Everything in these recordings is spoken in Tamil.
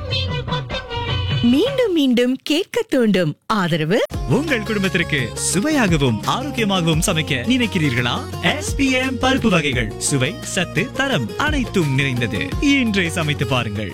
மீண்டும் மீண்டும் கேட்க தூண்டும் ஆதரவு உங்கள் குடும்பத்திற்கு சுவையாகவும் ஆரோக்கியமாகவும் சமைக்க நினைக்கிறீர்களா எஸ்பிஎம் பருப்பு வகைகள் சுவை சத்து தரம் அனைத்தும் நிறைந்தது இன்றே சமைத்து பாருங்கள்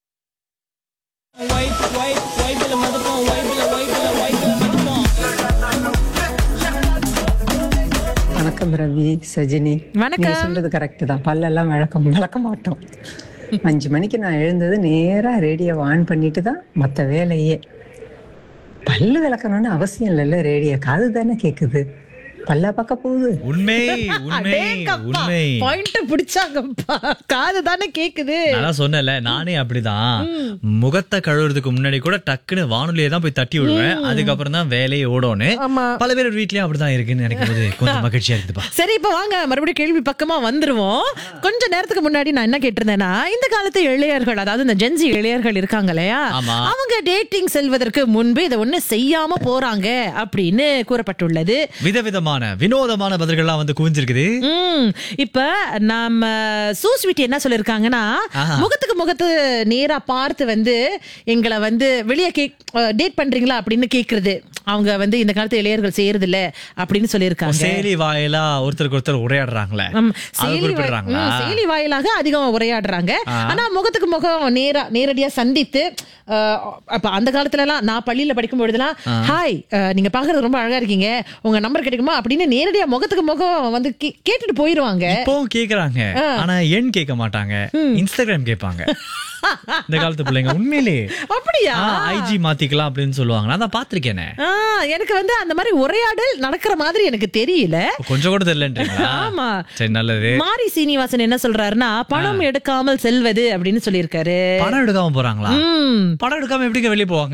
வணக்கம் ரவி சஜினி வணக்கம். நீங்க சொல்றது கரெக்ட் தான் பல்லெல்லாம் விளக்க விளக்க மாட்டோம் அஞ்சு மணிக்கு நான் எழுந்தது நேரா ரேடியோ ஆன் பண்ணிட்டு தான் மற்ற வேலையே பல்லு விளக்கணும்னு அவசியம் இல்லைல்ல ரேடியோ காது தானே கேக்குது பல்ல பார்க்க போகுது உண்மை உண்மை உண்மை பாயிண்ட் பிடிச்சாங்கப்பா காது தானே கேக்குது நான் சொன்னல நானே அப்படிதான் முகத்தை கழுவுறதுக்கு முன்னாடி கூட டக்குன்னு வானொலியை தான் போய் தட்டி விடுவேன் அதுக்கப்புறம் தான் வேலையை ஓடோன்னு ஆமா. பல பேர் வீட்லயும் அப்படிதான் இருக்குன்னு நினைக்கும் போது கொஞ்சம் மகிழ்ச்சியா இருக்குதுப்பா சரி இப்ப வாங்க மறுபடியும் கேள்வி பக்கமா வந்துருவோம் கொஞ்ச நேரத்துக்கு முன்னாடி நான் என்ன கேட்டிருந்தேன்னா இந்த காலத்து இளையர்கள் அதாவது இந்த ஜென்சி இளையர்கள் இருக்காங்க இல்லையா ஆமா. அவங்க டேட்டிங் செல்வதற்கு முன்பு இதை ஒண்ணு செய்யாம போறாங்க அப்படின்னு கூறப்பட்டுள்ளது விதவிதமான வினோதமான பதில்கள்லாம் வந்து குவிஞ்சிருக்குது ம் இப்ப நம்ம சூஸ்வீட்டி என்ன சொல்லிருக்காங்கன்னா ஆஹா. முகத்துக்கு முகத்து நேரா பார்த்து வந்து எங்களை வந்து வெளியே கேக் டேட் பண்றீங்களா அப்படின்னு கேக்குறது அவங்க வந்து இந்த காலத்து இளையர்கள் செய்யறது இல்ல அப்படின்னு சொல்லியிருக்காங்க செயலி வாயிலா ஒருத்தருக்கு ஒருத்தர் உரையாடுறாங்களா ம், அது செயலி வாய்- குறிப்பிடுறாங்களா ம், செயலி வாயிலாக அதிகம் உரையாடுறாங்க ஆனா முகத்துக்கு முகம் நேரா நேரடியா சந்தித்து அஹ், அப்ப அந்த காலத்துல எல்லாம் நான் பள்ளியில படிக்கும் பொழுதுலாம் ஹாய் அஹ், நீங்க பாக்குறது ரொம்ப அழகா இருக்கீங்க உங்க நம்பர் கிடைக்குமா அப்படின்னு நேரடியா முகத்துக்கு முகம் வந்து கே- கேட்டுட்டு போயிருவாங்க இப்பவும் கேக்குறாங்க ஆனா எண் கேட்க மாட்டாங்க இன்ஸ்டாகிராம் கேட்பாங்க இந்த காலத்து பிள்ளைங்க உண்மையிலே அப்படியா ஐஜி மாத்திக்கலாம் அப்படின்னு சொல்லுவாங்க நான் தான் பாத்திருக்கேனே ஆ, எனக்கு வந்து அந்த மாதிரி உரையாடல் நடக்கிற மாதிரி எனக்கு தெரியல கொஞ்சம் கூட தெரியலன்றீங்களா ஆமா. சரி நல்லது மாரி சீனிவாசன் என்ன சொல்றாருன்னா பணம் எடுக்காமல் செல்வது அப்படின்னு சொல்லியிருக்காரு படம் எடுக்காம போறாங்களா ம். படம் எடுக்காம எப்படிங்க வெளியே போவாங்க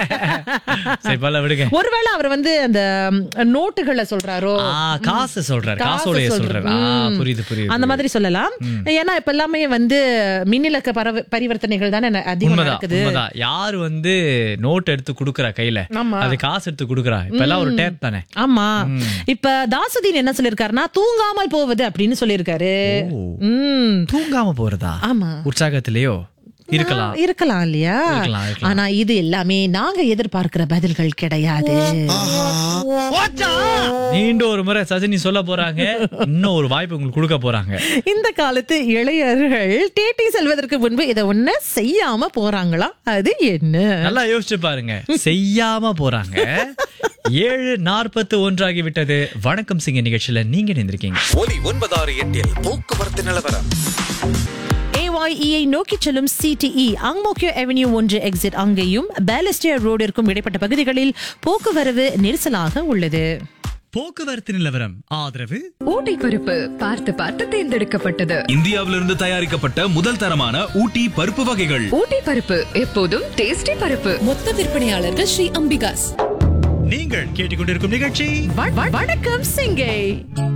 சரி பல விடுங்க ஒருவேளை அவர் வந்து அந்த ம், நோட்டுகளை சொல்றாரோ ஆ, காசு சொல்றாரு காசு காசோடைய சொல்றாரு. சொல்றாரு ஆ, ம். புரியுது புரியுது அந்த மாதிரி சொல்லலாம் ஏன்னா இப்ப எல்லாமே வந்து மின்னிலக்க பரவ- பரிவர்த்தனைகள் தானே ந- அதிகமா உண்மைதான் நடக்குது உண்மைதான் யாரு வந்து நோட் எடுத்து குடுக்குறா கையில ஆமா. அது காசு எடுத்து குடுக்குறா இப்ப எல்லாம் ஒரு டேப் தானே ஆமா இப்ப தாசுதீன் என்ன சொல்லிருக்காருன்னா தூங்காமல் போவது அப்படின்னு சொல்லியிருக்காரு ஓ. ம் தூங்காம போறதா ஆமா உற்சாகத்திலேயோ இருக்கலாம் ஆ, இருக்கலாம் இல்லையா இருக்கலாம், இருக்கலாம். ஆனா இது எல்லாமே நாங்க எதிர்பார்க்கிற பதில்கள் கிடையாது மீண்டும் ஒரு முறை சஜினி சொல்ல போறாங்க இன்னும் ஒரு வாய்ப்பு உங்களுக்கு கொடுக்க போறாங்க இந்த காலத்து இளையர்கள் டேட்டி செல்வதற்கு முன்பு இதை ஒண்ணு செய்யாம போறாங்களா அது என்ன நல்லா யோசிச்சு பாருங்க செய்யாம போறாங்க ஏழு நாற்பத்து ஒன்றாகி விட்டது வணக்கம் சிங்க நிகழ்ச்சியில நீங்க நினைந்திருக்கீங்க ஒலி ஒன்பதாறு எட்டில் போக்குவரத்து நிலவரம் ஏஒய்இயை நோக்கி செல்லும் சிடிஇ அங்மோக்கியோ அவென்யூ ஒன்று எக்ஸிட் அங்கேயும் பேலஸ்டியர் ரோடிற்கும் இடைப்பட்ட பகுதிகளில் போக்குவரவு நெரிசலாக உள்ளது போக்குவரத்து நிலவரம் ஆதரவு ஊட்டி பருப்பு பார்த்து பார்த்து தேர்ந்தெடுக்கப்பட்டது இந்தியாவிலிருந்து தயாரிக்கப்பட்ட முதல் தரமான ஊட்டி பருப்பு வகைகள் ஊட்டி பருப்பு எப்போதும் டேஸ்டி பருப்பு மொத்த விற்பனையாளர்கள் ஸ்ரீ அம்பிகாஸ் நீங்கள் கேட்டுக்கொண்டிருக்கும் நிகழ்ச்சி வ- வ- வணக்கம் சிங்கை